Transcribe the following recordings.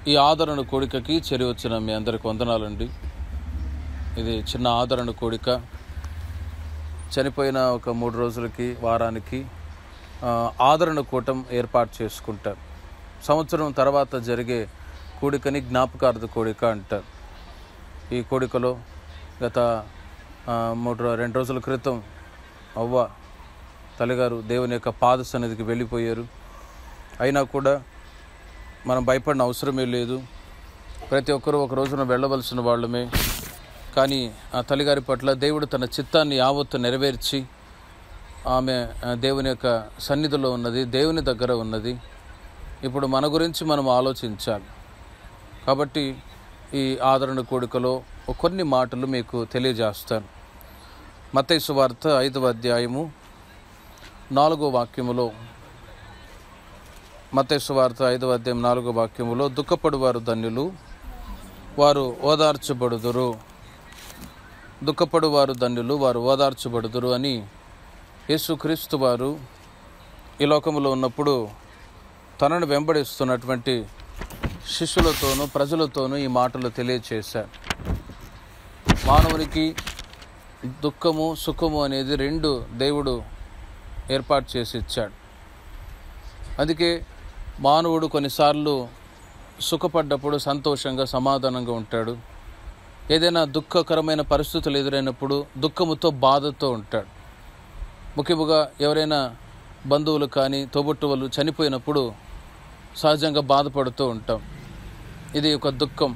ఈ ఆదరణ కోడికకి చేరి వచ్చిన మీ అందరికి వందనాలండి ఇది చిన్న ఆదరణ కోడిక చనిపోయిన ఒక మూడు రోజులకి వారానికి ఆ, ఆదరణ కూటం ఏర్పాటు చేసుకుంటారు సంవత్సరం తర్వాత జరిగే కూడికని జ్ఞాపకార్థ కోడిక అంటారు ఈ కోడికలో గత ఆ, మూడు రో- రెండు రోజుల క్రితం అవ్వ తల్లిగారు దేవుని యొక్క పాద సన్నిధికి వెళ్ళిపోయారు అయినా కూడా మనం భయపడిన అవసరమే లేదు ప్రతి ఒక్కరూ ఒక రోజున వెళ్ళవలసిన వాళ్ళమే కానీ ఆ తల్లిగారి పట్ల దేవుడు తన చిత్తాన్ని యావత్తు నెరవేర్చి ఆమె ఆ, దేవుని యొక్క సన్నిధిలో ఉన్నది దేవుని దగ్గర ఉన్నది ఇప్పుడు మన గురించి మనం ఆలోచించాలి కాబట్టి ఈ ఆదరణ కోడికలో కొన్ని మాటలు మీకు తెలియజేస్తాను మత్తయి సువార్త ఐదవ అధ్యాయము నాలుగో వాక్యములో మత్తయి సువార్త ఐదవ అధ్యాయం నాలుగో వాక్యములో దుఃఖపడు వారు ధన్యులు వారు ఓదార్చబడుదురు దుఃఖపడు వారు ధన్యులు వారు ఓదార్చబడుదురు అని యేసుక్రీస్తు వారు ఈ లోకములో ఉన్నప్పుడు తనను వెంబడిస్తున్నటువంటి శిష్యులతోనూ ప్రజలతోనూ ఈ మాటలు తెలియచేశారు మానవునికి దుఃఖము సుఖము అనేది రెండు దేవుడు ఏర్పాటు చేసి ఇచ్చాడు అందుకే మానవుడు కొన్నిసార్లు సుఖపడ్డప్పుడు సంతోషంగా సమాధానంగా ఉంటాడు ఏదైనా దుఃఖకరమైన పరిస్థితులు ఎదురైనప్పుడు దుఃఖముతో బాధతో ఉంటాడు ముఖ్యముగా ఎవరైనా బంధువులు కానీ తోబుట్టువులు చనిపోయినప్పుడు సహజంగా బాధపడుతూ ఉంటాం ఇది ఒక దుఃఖం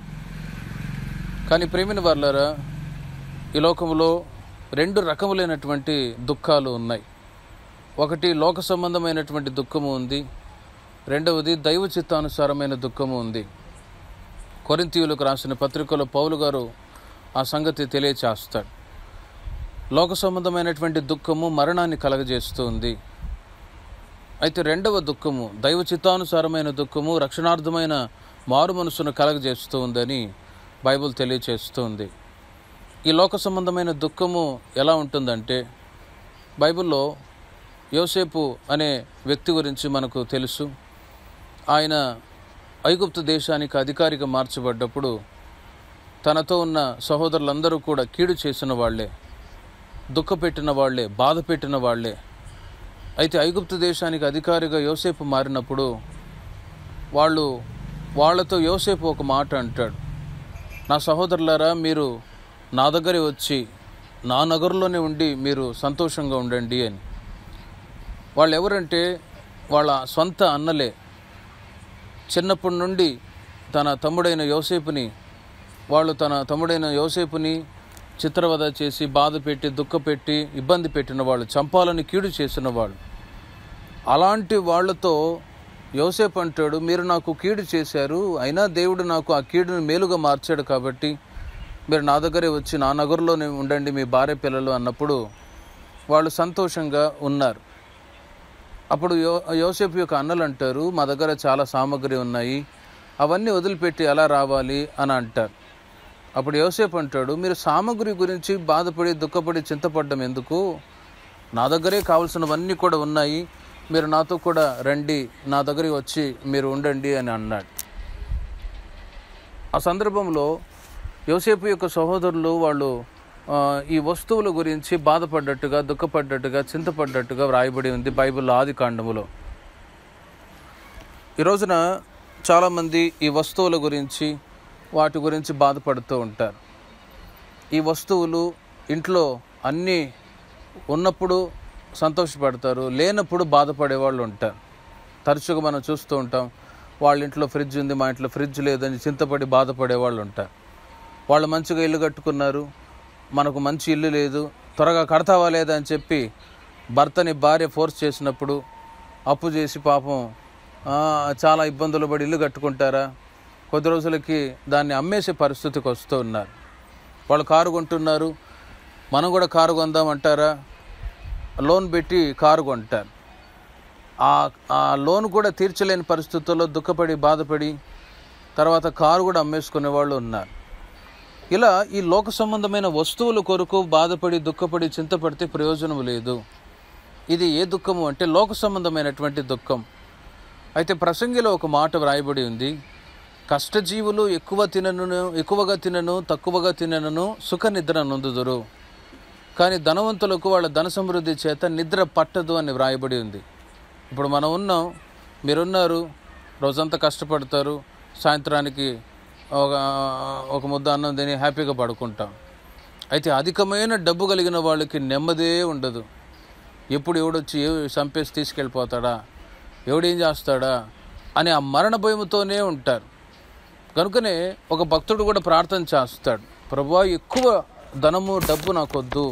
కానీ ప్రేమిన వాళ్ళరా ఈ లోకంలో రెండు రకములైనటువంటి దుఃఖాలు ఉన్నాయి ఒకటి లోక సంబంధమైనటువంటి దుఃఖము ఉంది రెండవది దైవ చిత్తానుసారమైన దుఃఖము ఉంది కొరింతీయులకు రాసిన పత్రికలో పౌలు గారు ఆ సంగతి తెలియచేస్తాడు లోక సంబంధమైనటువంటి దుఃఖము మరణాన్ని కలగజేస్తుంది అయితే రెండవ దుఃఖము దైవ చిత్తానుసారమైన దుఃఖము రక్షణార్థమైన మారు మనసును కలగజేస్తూ ఉందని బైబుల్ తెలియచేస్తుంది ఈ లోక సంబంధమైన దుఃఖము ఎలా ఉంటుందంటే బైబిల్లో యోసేపు అనే వ్యక్తి గురించి మనకు తెలుసు ఆయన ఐగుప్తు దేశానికి అధికారిగా మార్చబడ్డప్పుడు తనతో ఉన్న సహోదరులందరూ కూడా కీడు చేసిన వాళ్ళే దుఃఖపెట్టిన వాళ్ళే బాధ పెట్టిన వాళ్ళే అయితే ఐగుప్తు దేశానికి అధికారిగా యోసేపు మారినప్పుడు వాళ్ళు వాళ్ళతో యోసేపు ఒక మాట అంటాడు నా సహోదరులారా మీరు నా దగ్గరే వచ్చి నా నగరంలోనే ఉండి మీరు సంతోషంగా ఉండండి అని వాళ్ళు ఎవరంటే వాళ్ళ సొంత అన్నలే చిన్నప్పటి నుండి తన తమ్ముడైన యోసేపుని వాళ్ళు తన తమ్ముడైన యోసేపుని చిత్రవద చేసి బాధ పెట్టి దుఃఖపెట్టి ఇబ్బంది పెట్టిన వాళ్ళు చంపాలని కీడు చేసిన వాళ్ళు అలాంటి వాళ్ళతో యోసేపు అంటాడు మీరు నాకు కీడు చేశారు అయినా దేవుడు నాకు ఆ కీడుని మేలుగా మార్చాడు కాబట్టి మీరు నా దగ్గరే వచ్చి నా నగరులోనే ఉండండి మీ భార్య పిల్లలు అన్నప్పుడు వాళ్ళు సంతోషంగా ఉన్నారు అప్పుడు యో యోసేపు యొక్క అన్నలు అంటారు మా దగ్గర చాలా సామాగ్రి ఉన్నాయి అవన్నీ వదిలిపెట్టి ఎలా రావాలి అని అంటారు అప్పుడు యోసేపు అంటాడు మీరు సామాగ్రి గురించి బాధపడి దుఃఖపడి చింతపడ్డం ఎందుకు నా దగ్గరే కావాల్సినవన్నీ కూడా ఉన్నాయి మీరు నాతో కూడా రండి నా దగ్గరికి వచ్చి మీరు ఉండండి అని అన్నాడు ఆ సందర్భంలో యోసేపు యొక్క సహోదరులు వాళ్ళు ఆ, ఈ వస్తువుల గురించి బాధపడ్డట్టుగా దుఃఖపడ్డట్టుగా చింతపడ్డట్టుగా వ్రాయబడి ఉంది బైబిల్ ఆది కాండములో ఈ రోజున చాలామంది ఈ వస్తువుల గురించి వాటి గురించి బాధపడుతూ ఉంటారు ఈ వస్తువులు ఇంట్లో అన్నీ ఉన్నప్పుడు సంతోషపడతారు లేనప్పుడు బాధపడే వాళ్ళు ఉంటారు తరచుగా మనం చూస్తూ ఉంటాం వాళ్ళ ఇంట్లో ఫ్రిడ్జ్ ఉంది మా ఇంట్లో ఫ్రిడ్జ్ లేదని చింతపడి బాధపడే వాళ్ళు ఉంటారు వాళ్ళు మంచిగా ఇల్లు కట్టుకున్నారు మనకు మంచి ఇల్లు లేదు త్వరగా కడతావా లేదా అని చెప్పి భర్తని భార్య ఫోర్స్ చేసినప్పుడు అప్పు చేసి పాపం ఆ, చాలా ఇబ్బందులు పడి ఇల్లు కట్టుకుంటారా కొద్ది రోజులకి దాన్ని అమ్మేసే పరిస్థితికి వస్తూ ఉన్నారు వాళ్ళు కారు కొంటున్నారు మనం కూడా కారు కొందామంటారా లోన్ పెట్టి కారు కొంటారు ఆ ఆ లోన్ కూడా తీర్చలేని పరిస్థితుల్లో దుఃఖపడి బాధపడి తర్వాత కారు కూడా అమ్మేసుకునే వాళ్ళు ఉన్నారు ఇలా ఈ లోక సంబంధమైన వస్తువుల కొరకు బాధపడి దుఃఖపడి చింతపడితే ప్రయోజనం లేదు ఇది ఏ దుఃఖము అంటే లోక సంబంధమైనటువంటి దుఃఖం అయితే ప్రసంగిలో ఒక మాట వ్రాయబడి ఉంది కష్టజీవులు ఎక్కువ తినను ఎక్కువగా తినను తక్కువగా తినను సుఖ నిద్ర నొందుదురు కానీ ధనవంతులకు వాళ్ళ ధన సమృద్ధి చేత నిద్ర పట్టదు అని వ్రాయబడి ఉంది ఇప్పుడు మనం ఉన్నాం మీరున్నారు రోజంతా కష్టపడతారు సాయంత్రానికి ఒక ఒక ముద్ద అన్నం తిని హ్యాపీగా పడుకుంటాం అయితే అధికమైన డబ్బు కలిగిన వాళ్ళకి నెమ్మదే ఉండదు ఎప్పుడు ఎవడొచ్చి ఏ చంపేసి తీసుకెళ్ళిపోతాడా ఎవడేం చేస్తాడా అని ఆ మరణ భయముతోనే ఉంటారు కనుకనే ఒక భక్తుడు కూడా ప్రార్థన చేస్తాడు ప్రభా ఎక్కువ ధనము డబ్బు నాకొద్దు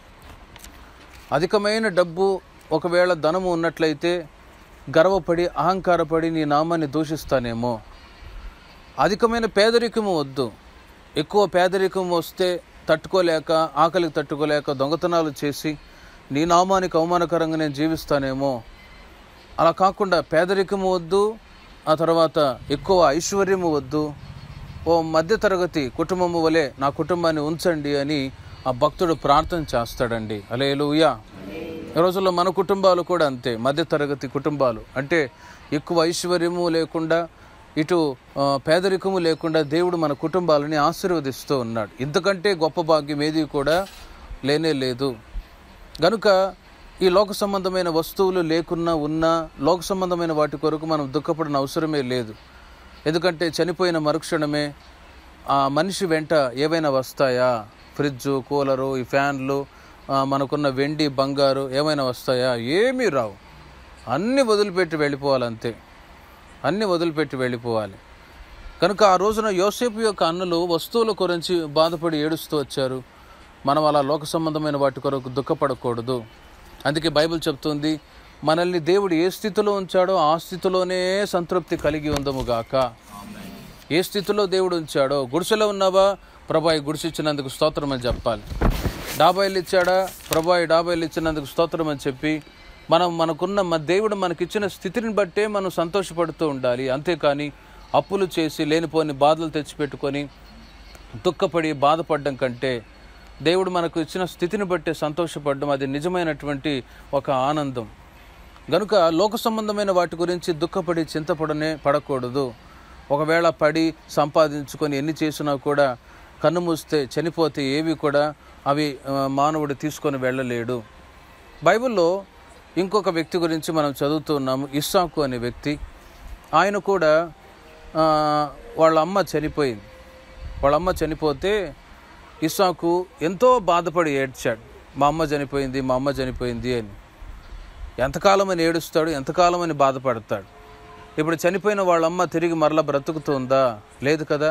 అధికమైన డబ్బు ఒకవేళ ధనము ఉన్నట్లయితే గర్వపడి అహంకారపడి నీ నామాన్ని దూషిస్తానేమో అధికమైన పేదరికము వద్దు ఎక్కువ పేదరికం వస్తే తట్టుకోలేక ఆకలికి తట్టుకోలేక దొంగతనాలు చేసి నీ నామానికి అవమానకరంగా నేను జీవిస్తానేమో అలా కాకుండా పేదరికము వద్దు ఆ తర్వాత ఎక్కువ ఐశ్వర్యము వద్దు ఓ మధ్యతరగతి కుటుంబము వలె నా కుటుంబాన్ని ఉంచండి అని ఆ భక్తుడు ప్రార్థన చేస్తాడండి అలేలుయా ఈ రోజుల్లో మన కుటుంబాలు కూడా అంతే మధ్యతరగతి కుటుంబాలు అంటే ఎక్కువ ఐశ్వర్యము లేకుండా ఇటు ఆ, పేదరికము లేకుండా దేవుడు మన కుటుంబాలని ఆశీర్వదిస్తూ ఉన్నాడు ఇంతకంటే గొప్ప భాగ్యం ఏది కూడా లేనే లేదు గనుక ఈ లోక సంబంధమైన వస్తువులు లేకున్నా ఉన్నా లోక సంబంధమైన వాటి కొరకు మనం దుఃఖపడిన అవసరమే లేదు ఎందుకంటే చనిపోయిన మరుక్షణమే ఆ మనిషి వెంట ఏవైనా వస్తాయా ఫ్రిడ్జు కూలరు ఈ ఫ్యాన్లు ఆ, మనకున్న వెండి బంగారు ఏమైనా వస్తాయా ఏమీ రావు అన్నీ వదిలిపెట్టి వెళ్ళిపోవాలంతే అన్నీ వదిలిపెట్టి వెళ్ళిపోవాలి కనుక ఆ రోజున యోసేపు యొక్క అన్నలు వస్తువుల గురించి బాధపడి ఏడుస్తూ వచ్చారు మనం అలా లోక సంబంధమైన వాటి కొరకు దుఃఖపడకూడదు అందుకే బైబిల్ చెప్తుంది మనల్ని దేవుడు ఏ స్థితిలో ఉంచాడో ఆ స్థితిలోనే సంతృప్తి కలిగి ఉందముగాక ఏ స్థితిలో దేవుడు ఉంచాడో గుడిసెలో ఉన్నావా ప్రభాయి గుడిసె ఇచ్చినందుకు స్తోత్రం అని చెప్పాలి డాబాయిలు ఇచ్చాడా ప్రభాయి డాబాయిలు ఇచ్చినందుకు స్తోత్రం అని చెప్పి మనం మనకున్న మన దేవుడు మనకిచ్చిన స్థితిని బట్టే మనం సంతోషపడుతూ ఉండాలి అంతేకాని అప్పులు చేసి లేనిపోని బాధలు తెచ్చిపెట్టుకొని దుఃఖపడి బాధపడడం కంటే దేవుడు మనకు ఇచ్చిన స్థితిని బట్టే సంతోషపడడం అది నిజమైనటువంటి ఒక ఆనందం గనుక లోక సంబంధమైన వాటి గురించి దుఃఖపడి చింతపడనే పడకూడదు ఒకవేళ పడి సంపాదించుకొని ఎన్ని చేసినా కూడా కన్ను మూస్తే చనిపోతే ఏవి కూడా అవి ఆ, మానవుడు తీసుకొని వెళ్ళలేడు బైబిల్లో ఇంకొక వ్యక్తి గురించి మనం చదువుతూ ఉన్నాము ఇస్సాకు అనే వ్యక్తి ఆయన కూడా ఆ, వాళ్ళ అమ్మ చనిపోయింది వాళ్ళ అమ్మ చనిపోతే ఇస్సాకు ఎంతో బాధపడి ఏడ్చాడు మా అమ్మ చనిపోయింది మా అమ్మ చనిపోయింది అని ఎంతకాలం అని ఏడుస్తాడు ఎంతకాలం అని బాధపడతాడు ఇప్పుడు చనిపోయిన వాళ్ళ అమ్మ తిరిగి మరలా బ్రతుకుతుందా లేదు కదా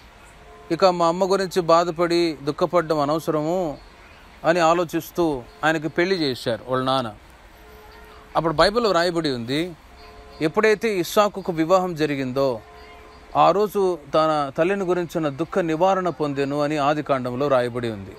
ఇక మా అమ్మ గురించి బాధపడి దుఃఖపడడం అనవసరము అని ఆలోచిస్తూ ఆయనకి పెళ్లి చేశారు వాళ్ళ నాన్న అప్పుడు బైబిల్ రాయబడి ఉంది ఎప్పుడైతే ఇస్సాకుకు వివాహం జరిగిందో ఆ రోజు తన తల్లిని గురించిన దుఃఖ నివారణ పొందెను అని ఆది కాండంలో రాయబడి ఉంది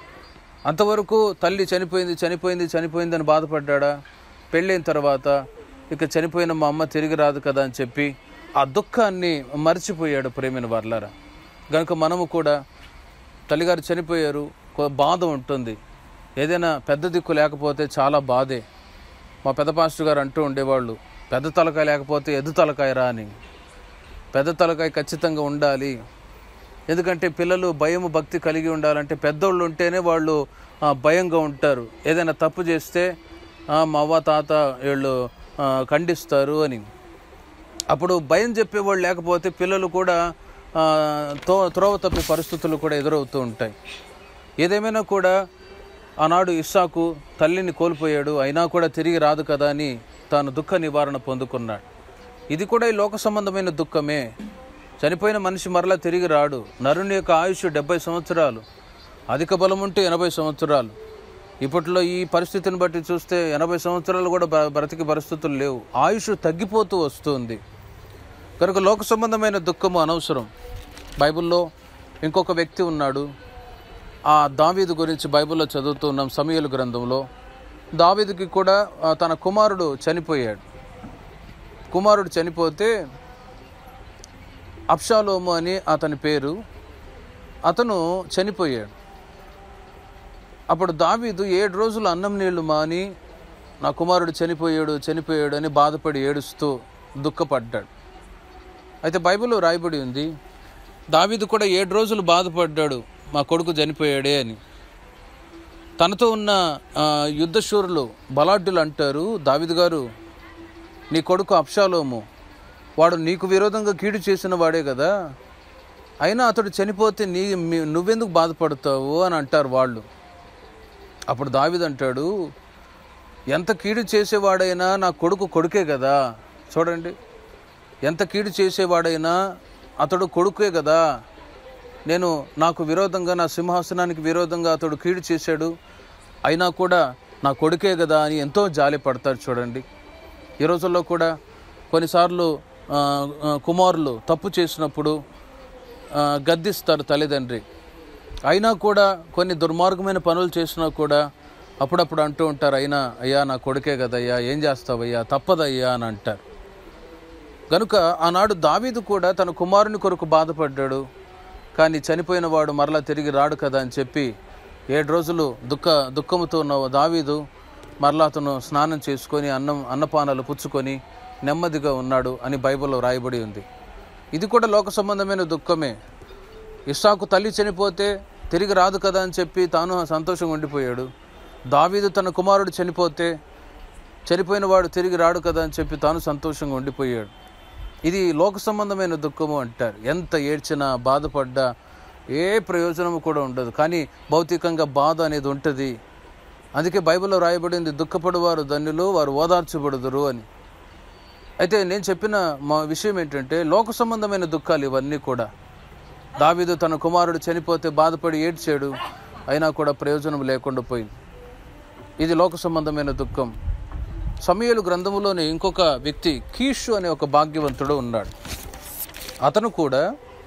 అంతవరకు తల్లి చనిపోయింది చనిపోయింది చనిపోయింది అని బాధపడ్డా పెళ్ళైన తర్వాత ఇక చనిపోయిన మా అమ్మ తిరిగి రాదు కదా అని చెప్పి ఆ దుఃఖాన్ని మర్చిపోయాడు ప్రేమిన వర్లారా కనుక మనము కూడా తల్లిగారు చనిపోయారు కొ- బాధ ఉంటుంది ఏదైనా పెద్ద దిక్కు లేకపోతే చాలా బాధే మా పెద్ద పాస్టర్ గారు అంటూ ఉండేవాళ్ళు పెద్ద తలకాయ లేకపోతే ఎద్దు తలకాయ రా అని పెద్ద తలకాయ ఖచ్చితంగా ఉండాలి ఎందుకంటే పిల్లలు భయము భక్తి కలిగి ఉండాలంటే పెద్దోళ్ళు ఉంటేనే వాళ్ళు ఆ, భయంగా ఉంటారు ఏదైనా తప్పు చేస్తే ఆ, మా అవ్వ తాత వీళ్ళు ఆ, ఖండిస్తారు అని అప్పుడు భయం చెప్పేవాళ్ళు లేకపోతే పిల్లలు కూడా ఆ, తో త్రోవ తప్పే పరిస్థితులు కూడా ఎదురవుతూ ఉంటాయి ఏదేమైనా కూడా ఆనాడు ఇస్సాకు తల్లిని కోల్పోయాడు అయినా కూడా తిరిగి రాదు కదా అని తాను దుఃఖ నివారణ పొందుకున్నాడు ఇది కూడా ఈ లోక సంబంధమైన దుఃఖమే చనిపోయిన మనిషి మరలా తిరిగి రాడు నరుని యొక్క ఆయుష్ డెబ్బై సంవత్సరాలు అధిక బలం ఉంటే ఎనభై సంవత్సరాలు ఇప్పట్లో ఈ పరిస్థితిని బట్టి చూస్తే ఎనభై సంవత్సరాలు కూడా బ- బ్రతికే పరిస్థితులు లేవు ఆయుష్ తగ్గిపోతూ వస్తుంది కనుక లోక సంబంధమైన దుఃఖము అనవసరం బైబిల్లో ఇంకొక వ్యక్తి ఉన్నాడు ఆ దావీదు గురించి బైబిల్లో చదువుతూ ఉన్నాం సమయలు గ్రంథంలో దావీదుకి కూడా ఆ, తన కుమారుడు చనిపోయాడు కుమారుడు చనిపోతే అప్షాలోము అని అతని పేరు అతను చనిపోయాడు అప్పుడు దావీదు ఏడు రోజులు అన్నం నీళ్లు మాని నా కుమారుడు చనిపోయాడు చనిపోయాడు అని బాధపడి ఏడుస్తూ దుఃఖపడ్డాడు అయితే బైబిల్లో రాయబడి ఉంది దావీదు కూడా ఏడు రోజులు బాధపడ్డాడు మా కొడుకు చనిపోయాడే అని తనతో ఉన్న ఆ, యుద్ధశూరులు బలాఢ్యులు అంటారు దావిద్ గారు నీ కొడుకు అప్షాలోము వాడు నీకు విరోధంగా కీడు చేసిన వాడే కదా అయినా అతడు చనిపోతే నీ మీ- నువ్వెందుకు బాధపడతావు అని అంటారు వాళ్ళు అప్పుడు దావిద్ అంటాడు ఎంత కీడు చేసేవాడైనా నా కొడుకు కొడుకే కదా చూడండి ఎంత కీడు చేసేవాడైనా అతడు కొడుకే కదా నేను నాకు విరోధంగా నా సింహాసనానికి విరోధంగా అతడు కీడు చేశాడు అయినా కూడా నా కొడుకే కదా అని ఎంతో జాలి పడతారు చూడండి ఈ రోజుల్లో కూడా కొన్నిసార్లు ఆ, ఆ, కుమారులు తప్పు చేసినప్పుడు ఆ, గద్దిస్తారు తల్లిదండ్రి అయినా కూడా కొన్ని దుర్మార్గమైన పనులు చేసినా కూడా అప్పుడప్పుడు అంటూ ఉంటారు అయినా అయ్యా నా కొడుకే కదయ్యా ఏం చేస్తావయ్యా తప్పదయ్యా అని అంటారు గనుక ఆనాడు దావీదు కూడా తన కుమారుని కొరకు బాధపడ్డాడు కానీ చనిపోయిన వాడు మరలా తిరిగి రాడు కదా అని చెప్పి ఏడు రోజులు దుఃఖ దుఃఖముతో ఉన్న దావీదు మరలా అతను స్నానం చేసుకొని అన్నం అన్నపానాలు పుచ్చుకొని నెమ్మదిగా ఉన్నాడు అని బైబిల్లో రాయబడి ఉంది ఇది కూడా లోక సంబంధమైన దుఃఖమే ఇస్సాకు తల్లి చనిపోతే తిరిగి రాదు కదా అని చెప్పి తాను సంతోషంగా ఉండిపోయాడు దావీదు తన కుమారుడు చనిపోతే చనిపోయిన వాడు తిరిగి రాడు కదా అని చెప్పి తాను సంతోషంగా ఉండిపోయాడు ఇది లోక సంబంధమైన దుఃఖము అంటారు ఎంత ఏడ్చినా బాధపడ్డా ఏ ప్రయోజనము కూడా ఉండదు కానీ భౌతికంగా బాధ అనేది ఉంటుంది అందుకే బైబిల్లో రాయబడింది దుఃఖపడువారు ధన్యులు వారు ఓదార్చబడుదురు అని అయితే నేను చెప్పిన మా విషయం ఏంటంటే లోక సంబంధమైన దుఃఖాలు ఇవన్నీ కూడా దావీదు తన కుమారుడు చనిపోతే బాధపడి ఏడ్చాడు అయినా కూడా ప్రయోజనం లేకుండా పోయింది ఇది లోక సంబంధమైన దుఃఖం సమయలు గ్రంథములోని ఇంకొక వ్యక్తి కీషు అనే ఒక భాగ్యవంతుడు ఉన్నాడు అతను కూడా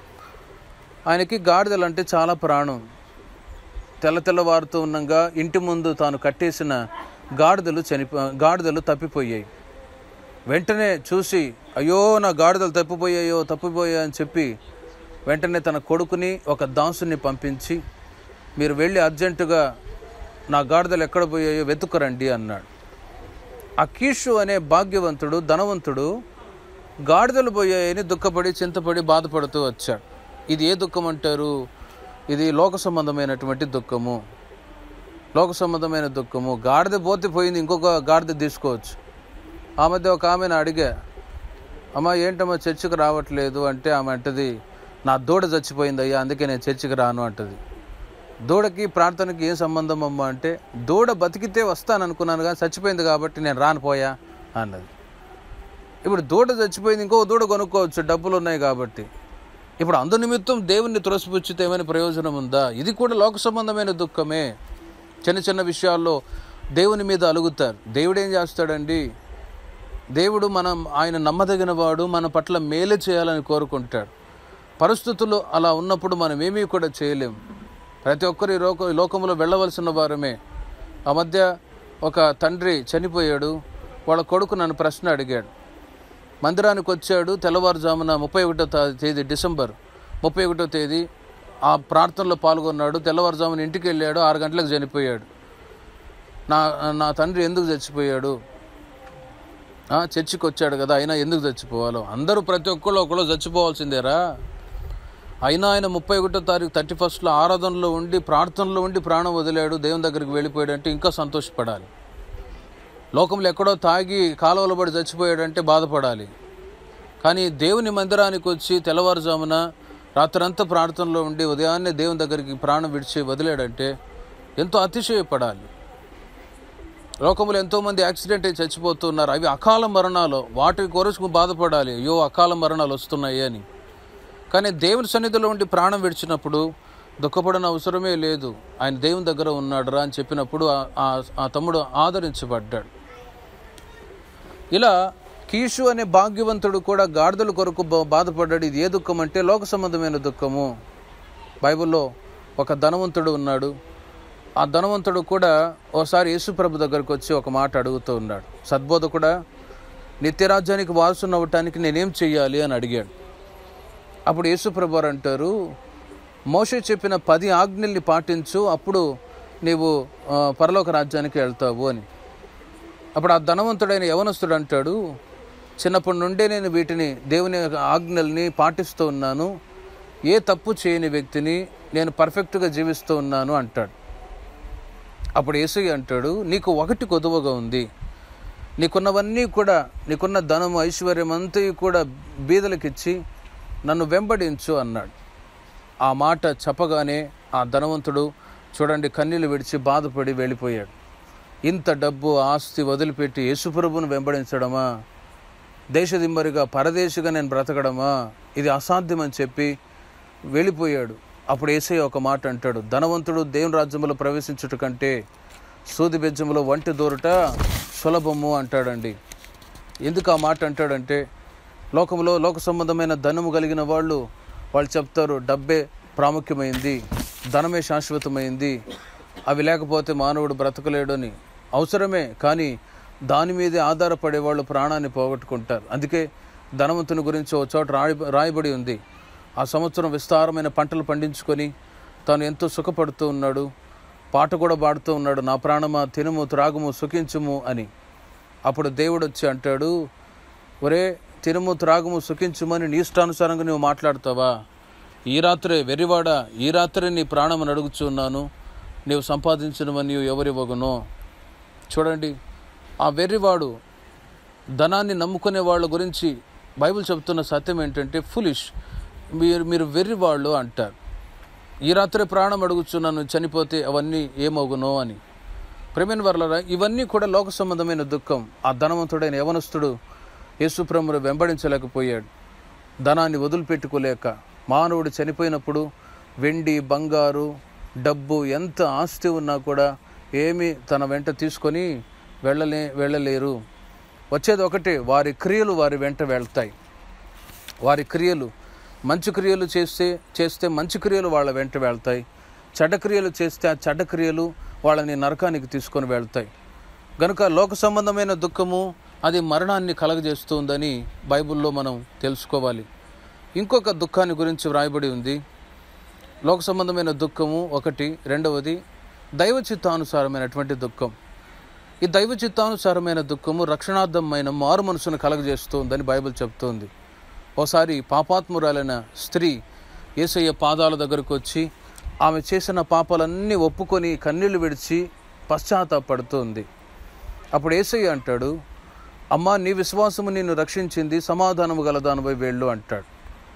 ఆయనకి గాడిదలు అంటే చాలా ప్రాణం తెల్ల తెల్లవారుతూ ఉండగా ఇంటి ముందు తాను కట్టేసిన గాడిదలు చనిపో గాడిదలు తప్పిపోయాయి వెంటనే చూసి అయ్యో నా గాడిదలు తప్పిపోయాయో తప్పిపోయాయో అని చెప్పి వెంటనే తన కొడుకుని ఒక దాసుని పంపించి మీరు వెళ్ళి అర్జెంటుగా నా గాడిదలు ఎక్కడ పోయాయో వెతుకురండి అన్నాడు అకీషు అనే భాగ్యవంతుడు ధనవంతుడు గాడిదలు పోయాయని దుఃఖపడి చింతపడి బాధపడుతూ వచ్చాడు ఇది ఏ దుఃఖం అంటారు ఇది లోక సంబంధమైనటువంటి దుఃఖము లోక సంబంధమైన దుఃఖము గాడిద పోతే పోయింది ఇంకొక గాడిద తీసుకోవచ్చు ఆ మధ్య ఒక ఆమెను అడిగా అమ్మ ఏంటమ్మా చర్చికి రావట్లేదు అంటే ఆమె అంటది నా దూడ చచ్చిపోయింది అయ్యా అందుకే నేను చర్చికి రాను అంటది దూడకి ప్రార్థనకి ఏం సంబంధం అమ్మా అంటే దూడ బతికితే వస్తాను అనుకున్నాను కానీ చచ్చిపోయింది కాబట్టి నేను రానిపోయా అన్నది ఇప్పుడు దూడ చచ్చిపోయింది ఇంకో దూడ కొనుక్కోవచ్చు డబ్బులు ఉన్నాయి కాబట్టి ఇప్పుడు అందు నిమిత్తం దేవుణ్ణి తులసిపుచ్చితే ఏమైనా ప్రయోజనం ఉందా ఇది కూడా లోక సంబంధమైన దుఃఖమే చిన్న చిన్న విషయాల్లో దేవుని మీద అలుగుతారు దేవుడు ఏం చేస్తాడండి దేవుడు మనం ఆయన నమ్మదగిన వాడు మన పట్ల మేలు చేయాలని కోరుకుంటాడు పరిస్థితులు అలా ఉన్నప్పుడు మనం ఏమీ కూడా చేయలేం ప్రతి ఒక్కరు ఈ లోక ఈ లోకంలో వెళ్ళవలసిన వారమే ఆ మధ్య ఒక తండ్రి చనిపోయాడు వాళ్ళ కొడుకు నన్ను ప్రశ్న అడిగాడు మందిరానికి వచ్చాడు తెల్లవారుజామున ముప్పై ఒకటో తా- తేదీ డిసెంబర్ ముప్పై ఒకటో తేదీ ఆ ప్రార్థనలో పాల్గొన్నాడు తెల్లవారుజామున ఇంటికి వెళ్ళాడు ఆరు గంటలకు చనిపోయాడు నా నా తండ్రి ఎందుకు చచ్చిపోయాడు ఆ, చర్చికి వచ్చాడు కదా అయినా ఎందుకు చచ్చిపోవాలో అందరూ ప్రతి ఒక్కళ్ళు ఒకళ్ళు చచ్చిపోవాల్సిందేరా అయినా ఆయన ముప్పై ఒకటో తారీఖు థర్టీ ఫస్ట్లో ఆరాధనలో ఉండి ప్రార్థనలో ఉండి ప్రాణం వదిలాడు దేవుని దగ్గరికి వెళ్ళిపోయాడు అంటే ఇంకా సంతోషపడాలి లోకంలో ఎక్కడో తాగి కాలువలో పడి చచ్చిపోయాడంటే బాధపడాలి కానీ దేవుని మందిరానికి వచ్చి తెల్లవారుజామున రాత్రంతా ప్రార్థనలో ఉండి ఉదయాన్నే దేవుని దగ్గరికి ప్రాణం విడిచి వదిలాడంటే ఎంతో అతిశయపడాలి లోకంలో ఎంతోమంది యాక్సిడెంట్ అయి చచ్చిపోతున్నారు అవి అకాల మరణాలు వాటి కొరకు బాధపడాలి అయ్యో అకాల మరణాలు వస్తున్నాయి అని కానీ దేవుని సన్నిధిలో ఉండి ప్రాణం విడిచినప్పుడు దుఃఖపడని అవసరమే లేదు ఆయన దేవుని దగ్గర ఉన్నాడురా అని చెప్పినప్పుడు ఆ- ఆ- ఆ తమ్ముడు ఆదరించబడ్డాడు ఇలా కీషు అనే భాగ్యవంతుడు కూడా గాడిదల కొరకు బా- బాధపడ్డాడు ఇది ఏ దుఃఖం అంటే లోక సంబంధమైన దుఃఖము బైబిల్లో ఒక ధనవంతుడు ఉన్నాడు ఆ ధనవంతుడు కూడా ఓసారి యేసుప్రభు దగ్గరకు వచ్చి ఒక మాట అడుగుతూ ఉన్నాడు సద్బోధకుడా నిత్యరాజ్యానికి వారసుని అవ్వటానికి నేనేం చెయ్యాలి అని అడిగాడు అప్పుడు యేసుప్రభు వారు అంటారు మోషే చెప్పిన పది ఆజ్ఞల్ని పాటించు అప్పుడు నీవు ఆ, పరలోక రాజ్యానికి వెళ్తావు అని అప్పుడు ఆ ధనవంతుడైన యవనస్తుడు అంటాడు చిన్నప్పటి నుండే నేను వీటిని దేవుని యొక్క ఆజ్ఞల్ని పాటిస్తూ ఉన్నాను ఏ తప్పు చేయని వ్యక్తిని నేను పర్ఫెక్ట్గా జీవిస్తూ ఉన్నాను అంటాడు అప్పుడు యేసయ్య అంటాడు నీకు ఒకటి కొదువగా ఉంది నీకున్నవన్నీ కూడా నీకున్న ధనము ఐశ్వర్యం అంతా కూడా బీదలకిచ్చి నన్ను వెంబడించు అన్నాడు ఆ మాట చెప్పగానే ఆ ధనవంతుడు చూడండి కన్నీళ్ళు విడిచి బాధపడి వెళ్ళిపోయాడు ఇంత డబ్బు ఆస్తి వదిలిపెట్టి యేసుప్రభును వెంబడించడమా దేశదిమ్మరిగా పరదేశిగా నేను బ్రతకడమా ఇది అసాధ్యమని చెప్పి వెళ్ళిపోయాడు అప్పుడు ఏసయ్య ఒక మాట అంటాడు ధనవంతుడు దేవుని రాజ్యములో ప్రవేశించుట కంటే సూది బెజ్జములో వంటి దూరట సులభము అంటాడండి ఎందుకు ఆ మాట అంటాడంటే లోకంలో లోక సంబంధమైన ధనము కలిగిన వాళ్ళు వాళ్ళు చెప్తారు డబ్బే ప్రాముఖ్యమైంది ధనమే శాశ్వతమైంది అవి లేకపోతే మానవుడు బ్రతకలేడు అని అవసరమే కానీ దాని మీదే ఆధారపడే వాళ్ళు ప్రాణాన్ని పోగొట్టుకుంటారు అందుకే ధనవంతుని గురించి ఒక చోట రాయి రాయబడి ఉంది ఆ సంవత్సరం విస్తారమైన పంటలు పండించుకొని తాను ఎంతో సుఖపడుతూ ఉన్నాడు పాట కూడా పాడుతూ ఉన్నాడు నా ప్రాణమా తినుము త్రాగుము సుఖించుము అని అప్పుడు దేవుడు వచ్చి అంటాడు ఒరే తినుము త్రాగుము సుఖించుమని నీ ఇష్టానుసారంగా నువ్వు మాట్లాడతావా ఈ రాత్రే వెర్రివాడా ఈ రాత్రే నీ ప్రాణం అడుగుచున్నాను నీవు సంపాదించినవని ఎవరివ్వగునో చూడండి ఆ వెర్రివాడు ధనాన్ని నమ్ముకునే వాళ్ళ గురించి బైబిల్ చెబుతున్న సత్యం ఏంటంటే ఫులిష్ మీరు మీరు వెర్రివాళ్ళు అంటారు ఈ రాత్రి ప్రాణం అడుగుచున్నాను చనిపోతే అవన్నీ ఏమవునో అని ప్రేమిన్ వర్లరా ఇవన్నీ కూడా లోక సంబంధమైన దుఃఖం ఆ ధనవంతుడైన యవనస్తుడు యేసుప్రమును వెంబడించలేకపోయాడు ధనాన్ని వదిలిపెట్టుకోలేక మానవుడు చనిపోయినప్పుడు వెండి బంగారు డబ్బు ఎంత ఆస్తి ఉన్నా కూడా ఏమీ తన వెంట తీసుకొని వెళ్ళలే వెళ్ళలేరు వచ్చేది ఒకటే వారి క్రియలు వారి వెంట వెళ్తాయి వారి క్రియలు మంచి క్రియలు చేస్తే చేస్తే మంచి క్రియలు వాళ్ళ వెంట వెళ్తాయి చెడ్డ క్రియలు చేస్తే ఆ చెడ్డ క్రియలు వాళ్ళని నరకానికి తీసుకొని వెళ్తాయి గనుక లోక సంబంధమైన దుఃఖము అది మరణాన్ని కలగజేస్తుందని బైబిల్లో మనం తెలుసుకోవాలి ఇంకొక దుఃఖాన్ని గురించి వ్రాయబడి ఉంది లోక సంబంధమైన దుఃఖము ఒకటి రెండవది దైవ చిత్తానుసారమైనటువంటి దుఃఖం ఈ దైవ చిత్తానుసారమైన దుఃఖము రక్షణార్థమైన మారు మనసును కలగజేస్తుందని బైబిల్ చెప్తోంది ఓసారి పాపాత్మురాలైన స్త్రీ యేసయ్య పాదాల దగ్గరకు వచ్చి ఆమె చేసిన పాపాలన్నీ ఒప్పుకొని కన్నీళ్లు విడిచి పశ్చాత్తాపడుతోంది అప్పుడు యేసయ్య అంటాడు అమ్మా నీ విశ్వాసము నిన్ను రక్షించింది సమాధానము గలదానిపై వెళ్ళు అంటాడు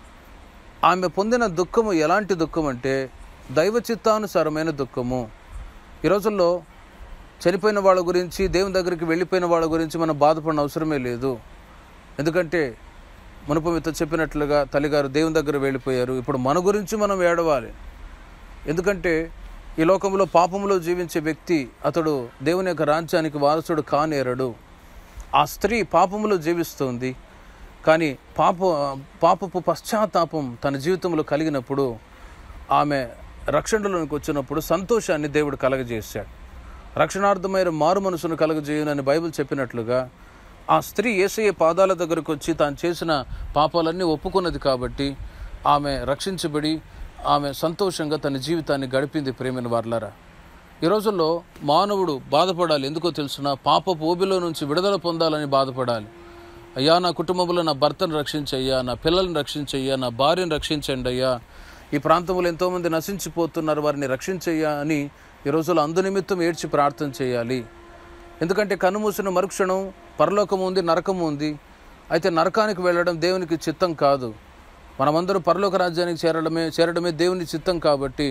ఆమె పొందిన దుఃఖము ఎలాంటి దుఃఖం అంటే దైవ చిత్తానుసారమైన దుఃఖము ఈ రోజుల్లో చనిపోయిన వాళ్ళ గురించి దేవుని దగ్గరికి వెళ్ళిపోయిన వాళ్ళ గురించి మనం బాధపడిన అవసరమే లేదు ఎందుకంటే మునుపు మీతో చెప్పినట్లుగా తల్లిగారు దేవుని దగ్గర వెళ్ళిపోయారు ఇప్పుడు మన గురించి మనం ఏడవాలి ఎందుకంటే ఈ లోకంలో పాపంలో జీవించే వ్యక్తి అతడు దేవుని యొక్క రాజ్యానికి వారసుడు కానేరడు ఆ స్త్రీ పాపములో జీవిస్తుంది కానీ పాప పాపపు పశ్చాత్తాపం తన జీవితంలో కలిగినప్పుడు ఆమె రక్షణలోనికి వచ్చినప్పుడు సంతోషాన్ని దేవుడు కలగజేశాడు రక్షణార్థమైన మారు మనసును కలగజేయునని బైబిల్ చెప్పినట్లుగా ఆ స్త్రీ ఏసయ్య పాదాల దగ్గరకు వచ్చి తాను చేసిన పాపాలన్నీ ఒప్పుకున్నది కాబట్టి ఆమె రక్షించబడి ఆమె సంతోషంగా తన జీవితాన్ని గడిపింది ప్రేమిన వార్లారా ఈ రోజుల్లో మానవుడు బాధపడాలి ఎందుకో తెలుసిన పాపపు ఊబిలో నుంచి విడుదల పొందాలని బాధపడాలి అయ్యా నా కుటుంబంలో నా భర్తను రక్షించయ్యా నా పిల్లల్ని రక్షించయ్యా నా భార్యను రక్షించండి అయ్యా ఈ ప్రాంతంలో ఎంతోమంది నశించిపోతున్నారు వారిని రక్షించయ్యా అని ఈ రోజుల్లో అందు నిమిత్తం ఏడ్చి ప్రార్థన చేయాలి ఎందుకంటే కన్నుమూసిన మరుక్షణం పరలోకం ఉంది నరకం ఉంది అయితే నరకానికి వెళ్ళడం దేవునికి చిత్తం కాదు మనమందరూ పరలోక రాజ్యానికి చేరడమే చేరడమే దేవుని చిత్తం కాబట్టి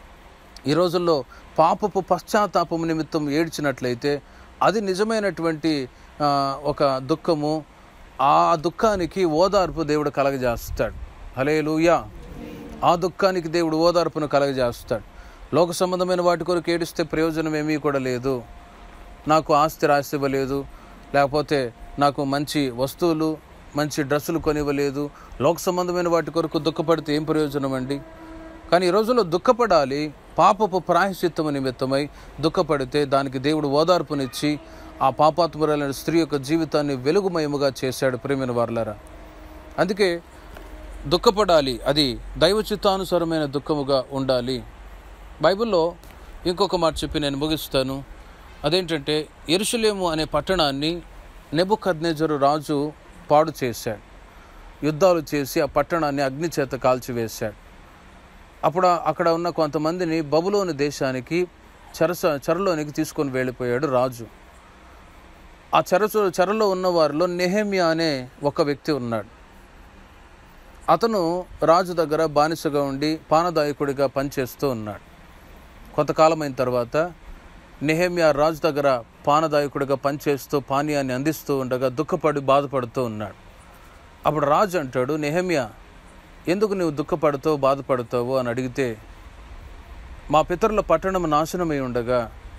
ఈ రోజుల్లో పాపపు పశ్చాత్తాపం నిమిత్తం ఏడ్చినట్లయితే అది నిజమైనటువంటి ఆ, ఒక దుఃఖము ఆ దుఃఖానికి ఓదార్పు దేవుడు కలగజేస్తాడు హలే ఆ దుఃఖానికి దేవుడు ఓదార్పును కలగజేస్తాడు లోక సంబంధమైన వాటి కొరకు ఏడిస్తే ప్రయోజనం ఏమీ కూడా లేదు నాకు ఆస్తి రాసి ఇవ్వలేదు లేకపోతే నాకు మంచి వస్తువులు మంచి డ్రెస్సులు కొనివ్వలేదు లోక సంబంధమైన వాటి కొరకు దుఃఖపడితే ఏం ప్రయోజనం అండి కానీ ఈ రోజుల్లో దుఃఖపడాలి పాపపు ప్రాయశ్చిత్తము నిమిత్తమై దుఃఖపడితే దానికి దేవుడు ఓదార్పునిచ్చి ఆ పాపాత్మురాలైన స్త్రీ యొక్క జీవితాన్ని వెలుగుమయముగా చేశాడు ప్రేమిన వార్లరా అందుకే దుఃఖపడాలి అది దైవ చిత్తానుసారమైన దుఃఖముగా ఉండాలి బైబిల్లో ఇంకొక మాట చెప్పి నేను ముగిస్తాను అదేంటంటే ఎరుషలేము అనే పట్టణాన్ని నెబుకద్నేజరు రాజు పాడు చేశాడు యుద్ధాలు చేసి ఆ పట్టణాన్ని అగ్ని చేత కాల్చివేశాడు అప్పుడు అక్కడ ఉన్న కొంతమందిని బబులోని దేశానికి చెరస చెరలోనికి తీసుకొని వెళ్ళిపోయాడు రాజు ఆ చెరచు చెరలో ఉన్న వారిలో నెహెమియా అనే ఒక వ్యక్తి ఉన్నాడు అతను రాజు దగ్గర బానిసగా ఉండి పానదాయకుడిగా పనిచేస్తూ ఉన్నాడు కొంతకాలం అయిన తర్వాత నెహెమియా రాజు దగ్గర పానదాయకుడిగా పనిచేస్తూ పానీయాన్ని అందిస్తూ ఉండగా దుఃఖపడి బాధపడుతూ ఉన్నాడు అప్పుడు రాజు అంటాడు నెహెమియా ఎందుకు నువ్వు దుఃఖపడుతావు బాధపడతావు అని అడిగితే మా పితరుల పట్టణం నాశనమై ఉండగా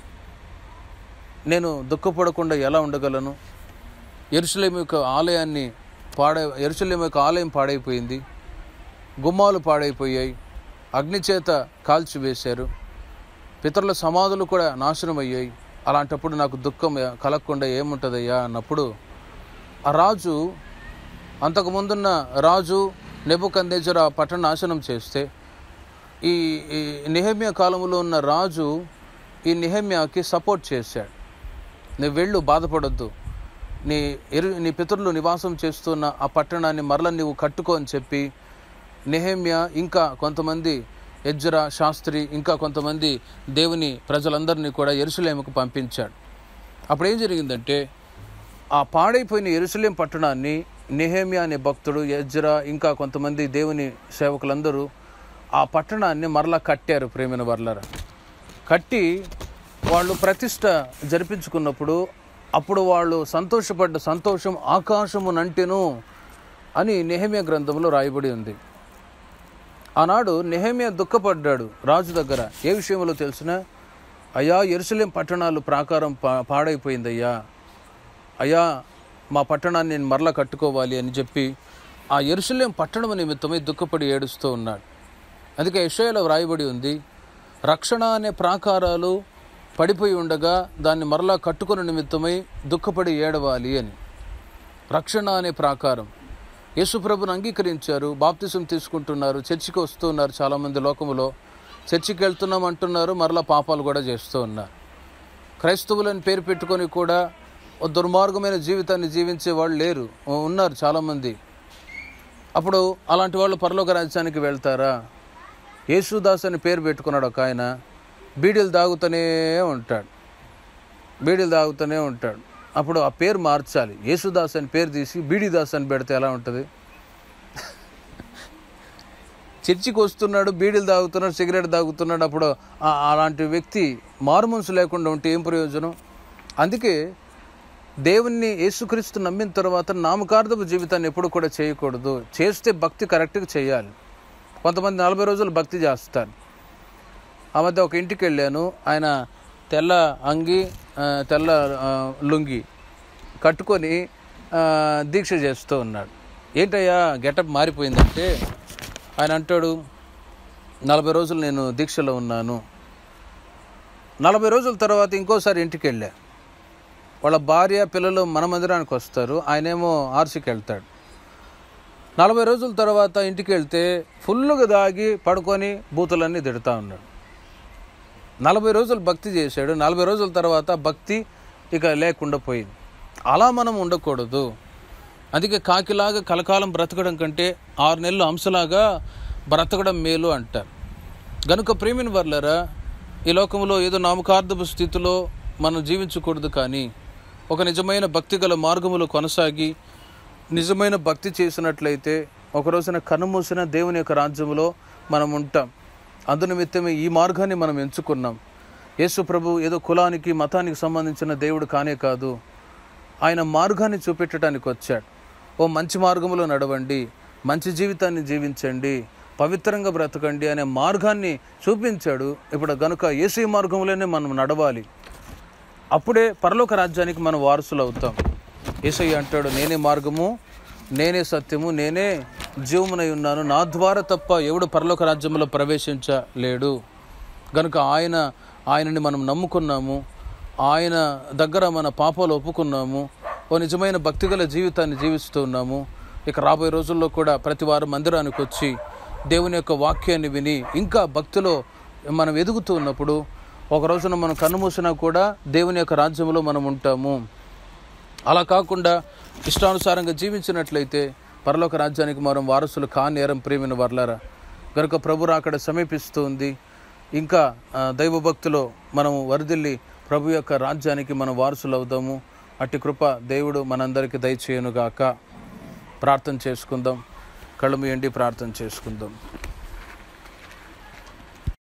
నేను దుఃఖపడకుండా ఎలా ఉండగలను ఎరుసలేం యొక్క ఆలయాన్ని పాడై ఎరుసలేం యొక్క ఆలయం పాడైపోయింది గుమ్మాలు పాడైపోయాయి అగ్నిచేత కాల్చివేశారు పితరుల సమాధులు కూడా నాశనం అయ్యాయి అలాంటప్పుడు నాకు దుఃఖం కలగకుండా ఏముంటుందయ్యా అన్నప్పుడు ఆ రాజు అంతకుముందున్న రాజు నెబుకందేజర్ ఆ పట్టణ నాశనం చేస్తే ఈ ఈ నిహమ్య కాలంలో ఉన్న రాజు ఈ నిహమ్యాకి సపోర్ట్ చేశాడు నువ్వు వెళ్ళు బాధపడొద్దు నీ ఎరు నీ పితరులు నివాసం చేస్తున్న ఆ పట్టణాన్ని మరల నువ్వు కట్టుకో అని చెప్పి నెహమ్య ఇంకా కొంతమంది ఎజ్రా శాస్త్రి ఇంకా కొంతమంది దేవుని ప్రజలందరినీ కూడా ఎరుసలేముకు పంపించాడు అప్పుడు ఏం జరిగిందంటే ఆ పాడైపోయిన ఎరుసలేం పట్టణాన్ని నెహేమియా అనే భక్తుడు ఎజ్రా ఇంకా కొంతమంది దేవుని సేవకులందరూ ఆ పట్టణాన్ని మరలా కట్టారు ప్రేమిన వర్లర కట్టి వాళ్ళు ప్రతిష్ట జరిపించుకున్నప్పుడు అప్పుడు వాళ్ళు సంతోషపడ్డ సంతోషం ఆకాశము నంటెను అని నెహమ్య గ్రంథంలో రాయబడి ఉంది ఆనాడు నెహమ్య దుఃఖపడ్డాడు రాజు దగ్గర ఏ విషయంలో తెలిసిన అయ్యా ఎరుసలేం పట్టణాలు ప్రాకారం పా పాడైపోయిందయ్యా అయ్యా మా పట్టణాన్ని నేను మరలా కట్టుకోవాలి అని చెప్పి ఆ ఎరుసలేం పట్టణం నిమిత్తమై దుఃఖపడి ఏడుస్తూ ఉన్నాడు అందుకే యెషయాలో వ్రాయబడి ఉంది రక్షణ అనే ప్రాకారాలు పడిపోయి ఉండగా దాన్ని మరలా కట్టుకున్న నిమిత్తమై దుఃఖపడి ఏడవాలి అని రక్షణ అనే ప్రాకారం యేసుప్రభుని అంగీకరించారు బాప్తిసం తీసుకుంటున్నారు చర్చికి వస్తూ ఉన్నారు చాలామంది లోకములో చర్చికి వెళ్తున్నాం అంటున్నారు మరలా పాపాలు కూడా చేస్తూ ఉన్నారు క్రైస్తవులని పేరు పెట్టుకొని కూడా ఓ దుర్మార్గమైన జీవితాన్ని జీవించే వాళ్ళు లేరు ఉన్నారు చాలామంది అప్పుడు అలాంటి వాళ్ళు పరలోక రాజ్యానికి వెళ్తారా యేసుదాస్ అని పేరు పెట్టుకున్నాడు ఒక ఆయన బీడీలు తాగుతూనే ఉంటాడు బీడీలు తాగుతూనే ఉంటాడు అప్పుడు ఆ పేరు మార్చాలి యేసుదాస్ అని పేరు తీసి బీడీదాస్ అని పెడితే ఎలా ఉంటుంది చర్చికి వస్తున్నాడు బీడీలు తాగుతున్నాడు సిగరెట్ తాగుతున్నాడు అప్పుడు ఆ- అలాంటి వ్యక్తి మారుమనసు లేకుండా ఉంటే ఏం ప్రయోజనం అందుకే దేవుణ్ణి యేసుక్రీస్తు నమ్మిన తర్వాత నామకార్థపు జీవితాన్ని ఎప్పుడు కూడా చేయకూడదు చేస్తే భక్తి కరెక్ట్గా చేయాలి కొంతమంది నలభై రోజులు భక్తి చేస్తారు ఆ మధ్య ఒక ఇంటికి వెళ్ళాను ఆయన తెల్ల అంగి ఆ, తెల్ల ఆ, లుంగి కట్టుకొని ఆ, దీక్ష చేస్తూ ఉన్నాడు ఏంటయ్యా గెటప్ మారిపోయిందంటే ఆయన అంటాడు నలభై రోజులు నేను దీక్షలో ఉన్నాను నలభై రోజుల తర్వాత ఇంకోసారి ఇంటికి వెళ్ళా వాళ్ళ భార్య పిల్లలు మన మందిరానికి వస్తారు ఆయనేమో ఆర్సీకి వెళ్తాడు నలభై రోజుల తర్వాత ఇంటికి వెళ్తే ఫుల్గా దాగి పడుకొని బూతులన్నీ తిడతా ఉన్నాడు నలభై రోజులు భక్తి చేశాడు నలభై రోజుల తర్వాత భక్తి ఇక లేకుండా పోయింది అలా మనం ఉండకూడదు అందుకే కాకిలాగా కలకాలం బ్రతకడం కంటే ఆరు నెలలు అంశలాగా బ్రతకడం మేలు అంటారు గనుక ప్రేమిని వర్లరా ఈ లోకంలో ఏదో నామకార్థపు స్థితిలో మనం జీవించకూడదు కానీ ఒక నిజమైన భక్తి గల మార్గములో కొనసాగి నిజమైన భక్తి చేసినట్లయితే ఒక రోజున కనుమూసిన దేవుని యొక్క రాజ్యములో మనం ఉంటాం అందునిమిత్తమే ఈ మార్గాన్ని మనం ఎంచుకున్నాం యేసు ప్రభు ఏదో కులానికి మతానికి సంబంధించిన దేవుడు కానే కాదు ఆయన మార్గాన్ని చూపెట్టడానికి వచ్చాడు ఓ మంచి మార్గంలో నడవండి మంచి జీవితాన్ని జీవించండి పవిత్రంగా బ్రతకండి అనే మార్గాన్ని చూపించాడు ఇప్పుడు గనుక ఏసీ మార్గంలోనే మనం నడవాలి అప్పుడే పరలోక రాజ్యానికి మనం వారసులు అవుతాం ఏసయ్య అంటాడు నేనే మార్గము నేనే సత్యము నేనే జీవమునై ఉన్నాను నా ద్వారా తప్ప ఎవడు పరలోక రాజ్యంలో ప్రవేశించలేడు గనుక ఆయన ఆయనని మనం నమ్ముకున్నాము ఆయన దగ్గర మన పాపాలు ఒప్పుకున్నాము ఓ నిజమైన భక్తిగల జీవితాన్ని జీవిస్తూ ఉన్నాము ఇక రాబోయే రోజుల్లో కూడా ప్రతి వారం మందిరానికి వచ్చి దేవుని యొక్క వాక్యాన్ని విని ఇంకా భక్తిలో మనం ఎదుగుతూ ఉన్నప్పుడు ఒక రోజున మనం కన్నుమూసినా కూడా దేవుని యొక్క రాజ్యంలో మనం ఉంటాము అలా కాకుండా ఇష్టానుసారంగా జీవించినట్లయితే పరలోక రాజ్యానికి మనం వారసులు కానేరం ప్రేమిన వర్లారా కనుక ప్రభు రాకడ సమీపిస్తూ ఉంది ఇంకా ఆ, దైవభక్తిలో మనము వరదిల్లి ప్రభు యొక్క రాజ్యానికి మనం వారసులు అవుదాము అట్టి కృప దేవుడు మనందరికీ దయచేయనుగాక ప్రార్థన చేసుకుందాం కళ్ళు మూయండి ప్రార్థన చేసుకుందాం